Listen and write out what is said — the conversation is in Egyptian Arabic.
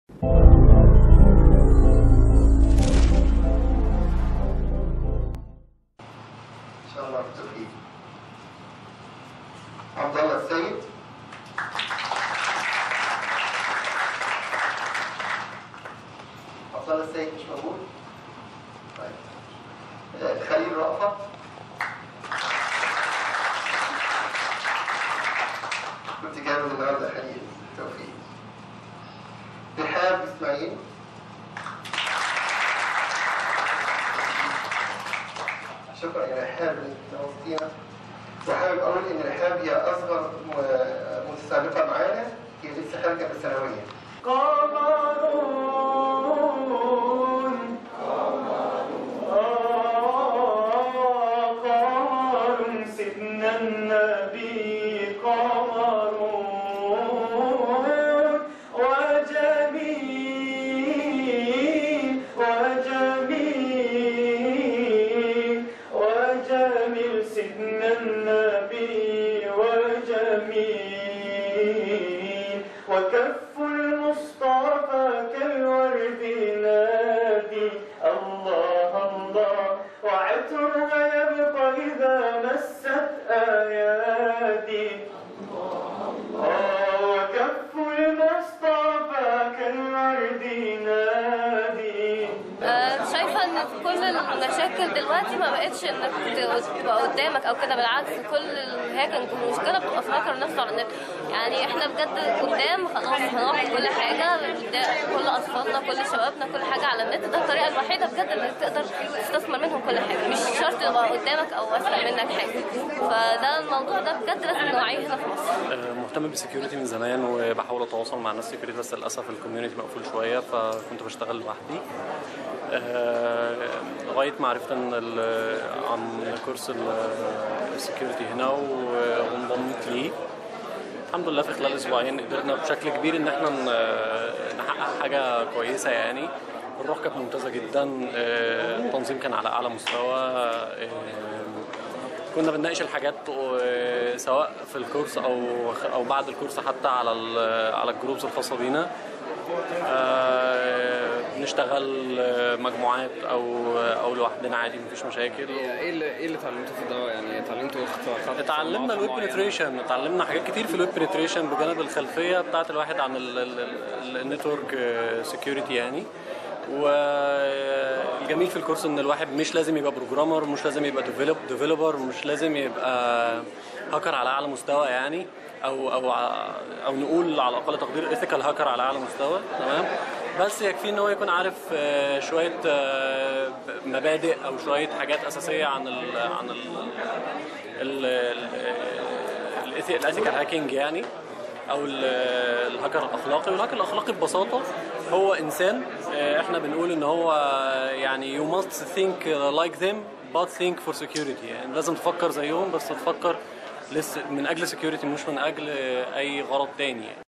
ان شاء الله بالتوفيق عبد الله السيد عبد الله السيد مش موجود طيب آه، خليل رأفت كنت جامد النهارده خليل توفيق رحاب اسماعيل شكرا يا رحاب انك نورتينا وحابب اقول ان رحاب هي اصغر م- متسابقه معانا هي لسه خارجه من الثانويه قمرون آه، قمر سيدنا النبي قمرون وجميل وجميل وجميل سيدنا النبي وجميل وكف المصطفى كالورد نادي الله الله وعطرها يبقى إذا مست آيادي آه، وكف المصطفى كالورد نادي آه، شايفة ان كل المشاكل دلوقتي ما بقتش انك تبقى قدامك او كده بالعكس كل ال- هي كانت المشكلة بتبقى في هاكر نفسه على النت يعني احنا بجد قدام خلاص هنعمل كل حاجة قدام كل اطفالنا كل شبابنا كل حاجة على النت ده الطريقة الوحيدة بجد اللي تقدر تستثمر منهم كل حاجة مش شرط يبقى قدامك او اسرع منك حاجة فده الموضوع ده بجد لازم نوعيه هنا في مصر مهتم بالسكيورتي من زمان وبحاول اتواصل مع الناس سكيورتي بس للاسف الكوميونتي مقفول شويه فكنت بشتغل لوحدي آه، لغايه ما عرفت ان ال- عن كورس السكيورتي هنا و- وانضميت ليه الحمد لله في خلال اسبوعين قدرنا بشكل كبير ان احنا ن- نحقق حاجه كويسه يعني الروح كانت ممتازه جدا آه، التنظيم كان على اعلى مستوى آه، كنا بنناقش الحاجات آه، سواء في الكورس او او بعد الكورس حتى على ال- على الجروبز الخاصه بينا آه، نشتغل آه، مجموعات او او لوحدنا عادي مفيش مشاكل ايه اللي ايه اللي اتعلمته في الدواء يعني اتعلمتوا خط- خط- اتعلمنا مواقع الويب معينة؟ بنتريشن اتعلمنا حاجات كتير في الويب بنتريشن بجانب الخلفيه بتاعت الواحد عن النتورك سكيورتي يعني والجميل في الكورس ان الواحد مش لازم يبقى بروجرامر مش لازم يبقى ديفلوب ديفلوبر مش لازم يبقى هاكر على اعلى مستوى يعني او او ع- او نقول على اقل تقدير ايثيكال هاكر على اعلى مستوى تمام بس يكفي ان هو يكون عارف آه، شويه آه، مبادئ او شويه حاجات اساسيه عن ال عن ال الايثيكال هاكينج يعني او ال- الهاكر الاخلاقي والهاكر الاخلاقي ببساطه هو انسان آه، احنا بنقول ان هو يعني you must think like them but think for security يعني لازم تفكر زيهم بس تفكر لسه من اجل security مش من اجل اي غرض تاني يعني.